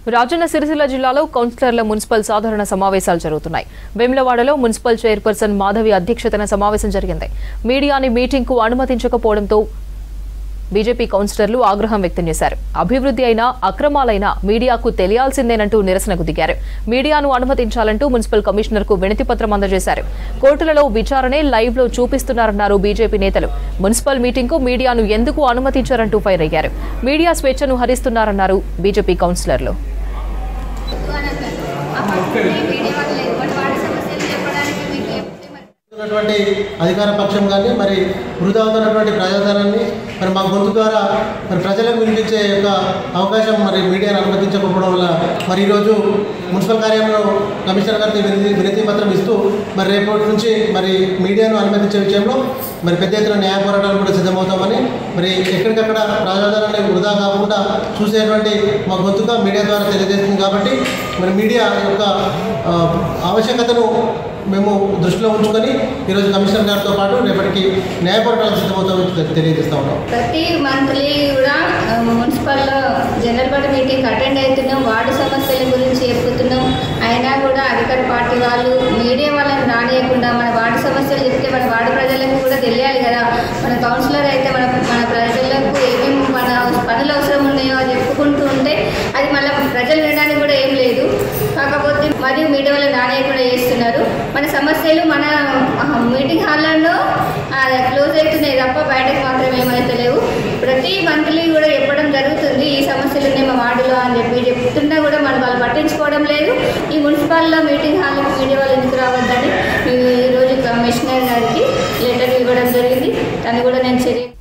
రాజన్న సిరిసిల్ల జిల్లాలో కౌన్సిలర్ల మున్సిపల్ సాధారణ సమావేశాలు జరుగుతున్నాయి వేములవాడలో మున్సిపల్ చైర్పర్సన్ మాధవి అధ్యక్షతన సమావేశం జరిగింది మీడియాని మీటింగ్కు అనుమతించకపోవడంతో బీజేపీ కౌన్సిలర్లు ఆగ్రహం వ్యక్తం చేశారు అభివృద్ధి అయినా అక్రమాలైనా మీడియాకు తెలియాల్సిందేనంటూ నిరసనకు దిగారు మీడియాను అనుమతించాలంటూ మున్సిపల్ కమిషనర్కు వినతి పత్రం అందజేశారు కోర్టులలో విచారణే లైవ్ లో చూపిస్తున్నారన్నారు బీజేపీ నేతలు మున్సిపల్ మీటింగ్కు మీడియాను ఎందుకు అనుమతించారంటూ ఫైర్ అయ్యారు మీడియా స్వేచ్ఛను హరిస్తున్నారన్నారు బీజేపీ కౌన్సిలర్లు ఉన్నటువంటి అధికార పక్షం కానీ మరి వృధా అవుతున్నటువంటి ప్రజాధనాన్ని మరి మా గొంతు ద్వారా మరి ప్రజలకు వినిపించే యొక్క అవకాశం మరి మీడియాను అనుమతించకపోవడం వల్ల మరి ఈరోజు మున్సిపల్ కార్యాలయంలో కమిషనర్ గారికి వినతి వినతి పత్రం ఇస్తూ మరి రేపటి నుంచి మరి మీడియాను అనుమతించే విషయంలో మరి పెద్ద ఎత్తున న్యాయ పోరాటాలు కూడా సిద్ధమవుతామని మరి ఎక్కడికక్కడ ప్రజాధనాన్ని వృధా కాకుండా చూసేటువంటి మా గొంతుగా మీడియా ద్వారా తెలియజేస్తుంది కాబట్టి మరి మీడియా యొక్క ఆ, ఆవశ్యకతను మేము దృష్టిలో ఉంచుకొని ఈరోజు కమిషనర్ గారితో పాటు రేపటికి న్యాయ పోరాటాలకు సిద్ధమవుతామని తెలియజేస్తా ఉన్నాం ప్రతి మంత్లీ కూడా ఆ, మున్సిపల్లో జనరల్ బాడీ మీటింగ్ అటెండ్ అవుతున్నాం వార్డు సమస్యల గురించి చెప్పుతున్నాం అయినా కూడా అధికార పార్టీ వాళ్ళు మీడియా వాళ్ళని రానియకుండా మన వార్డు సమస్యలు చెప్తే మన వార్డు ప్రజలకు కూడా తెలియాలి కదా మన కౌన్సిలర్ అయితే మన మన ప్రజలకు ఏమేమి మన పనులు అవసరం ఉన్నాయో అది చెప్పుకుంటూ ఉంటే అది మళ్ళీ ప్రజలు వినడానికి కూడా ఏం లేదు కాకపోతే మరియు మీడియా వాళ్ళు రానియకుండా చేస్తున్నారు మన సమస్యలు మన ఆ, మీటింగ్ హాల్లో క్లోజ్ అవుతున్నాయి తప్ప బయటకు మాత్రం ఏమైతే లేవు ప్రతి మంత్లీ కూడా చెప్పడం జరుగుతుంది ఈ సమస్యలు ఉన్నాయి మా వార్డులో అని చెప్పి చెప్తున్నా కూడా మన వాళ్ళు పట్టించుకోవడం లేదు ఈ మున్సిపాల్లో మీటింగ్ హాల్కి మీడియా వాళ్ళు ఎందుకు రావద్దని ఈ- ఈరోజు కమిషనర్ గారికి లెటర్ ఇవ్వడం జరిగింది దాన్ని కూడా నేను చర్య